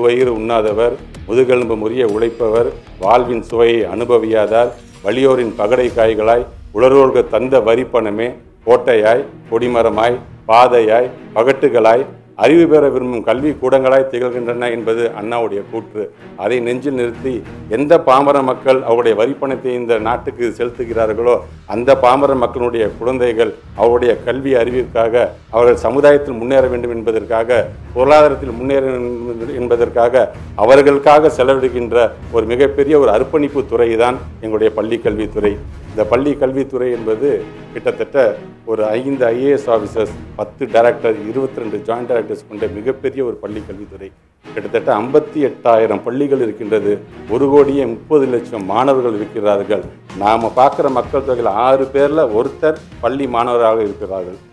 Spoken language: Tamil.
முழுவயிறு உண்ணாதவர் முதுகெலும்பு முறிய உழைப்பவர் வாழ்வின் சுவையை அனுபவியாதார் வலியோரின் பகடை காய்களாய் உலரோர்க்கு தந்த வரிப்பணமே கோட்டையாய் கொடிமரமாய் பாதையாய் பகட்டுகளாய் அறிவு பெற விரும்பும் கல்வி கூடங்களாய் திகழ்கின்றன என்பது அண்ணாவுடைய கூற்று அதை நெஞ்சில் நிறுத்தி எந்த பாமர மக்கள் அவருடைய வரிப்பணத்தை இந்த நாட்டுக்கு செலுத்துகிறார்களோ அந்த பாமர மக்களுடைய குழந்தைகள் அவருடைய கல்வி அறிவிற்காக அவர்கள் சமுதாயத்தில் முன்னேற வேண்டும் என்பதற்காக பொருளாதாரத்தில் முன்னேற வேண்டும் என்பதற்காக அவர்களுக்காக செலவிடுகின்ற ஒரு மிகப்பெரிய ஒரு அர்ப்பணிப்பு துறை தான் எங்களுடைய பள்ளி கல்வித்துறை இந்த பள்ளி கல்வித்துறை என்பது கிட்டத்தட்ட ஒரு ஐந்து ஐஏஎஸ் ஆஃபீஸர்ஸ் பத்து டைரக்டர் இருபத்தி ரெண்டு ஜாயிண்ட் டைரக்டர்ஸ் கொண்ட மிகப்பெரிய ஒரு பள்ளி கல்வித்துறை கிட்டத்தட்ட ஐம்பத்தி எட்டாயிரம் பள்ளிகள் இருக்கின்றது ஒரு கோடியே முப்பது லட்சம் மாணவர்கள் இருக்கிறார்கள் நாம் பார்க்குற மக்கள் தொகையில் ஆறு பேரில் ஒருத்தர் பள்ளி மாணவராக இருக்கிறார்கள்